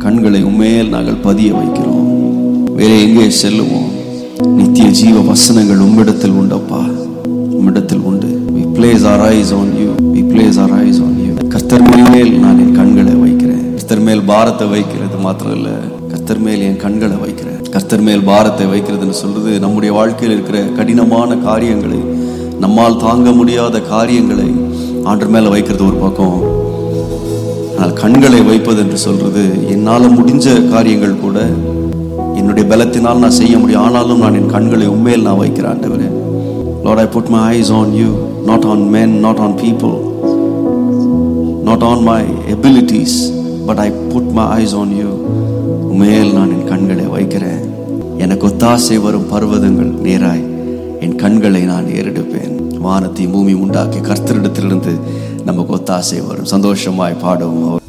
கண்களை உண்மையில் நாங்கள் பதிய வைக்கிறோம் வேற எங்கே செல்லுவோம் நித்திய ஜீவ வசனங்கள் உம்மிடத்தில் உண்டப்பா உம்மிடத்தில் உண்டு we place our eyes on you we place our eyes on you கர்த்தர் மேல் நான் என் கண்களை வைக்கிறேன் கர்த்தர் மேல் பாரத்தை வைக்கிறது மாத்திரம் இல்ல கர்த்தர் மேல் என் கண்களை வைக்கிறேன் கர்த்தர் மேல் பாரத்தை வைக்கிறதுன்னு சொல்றது நம்முடைய வாழ்க்கையில் இருக்கிற கடினமான காரியங்களை நம்மால் தாங்க முடியாத காரியங்களை ஆண்டு மேல வைக்கிறது ஒரு பக்கம் ஆனால் கண்களை வைப்பது என்று சொல்றது என்னால முடிஞ்ச காரியங்கள் கூட என்னுடைய பலத்தினால் நான் செய்ய முடியும் ஆனாலும் நான் என் கண்களை உண்மையில் நான் வைக்கிறேன் ஆண்டவரே Lord, I put my eyes on you, not on men, not on people, not on my abilities, but I put my eyes on you. உண்மையில் நான் என் கண்களை வைக்கிறேன் எனக்கு ஒத்தாசை வரும் பர்வதங்கள் நேராய் என் கண்களை நான் ஏறெடுப்பேன் வானத்தை பூமி உண்டாக்கி கர்த்தரிடத்திலிருந்து நமக்கு ஒத்தாசை வரும் சந்தோஷமாய் பாடுவோம்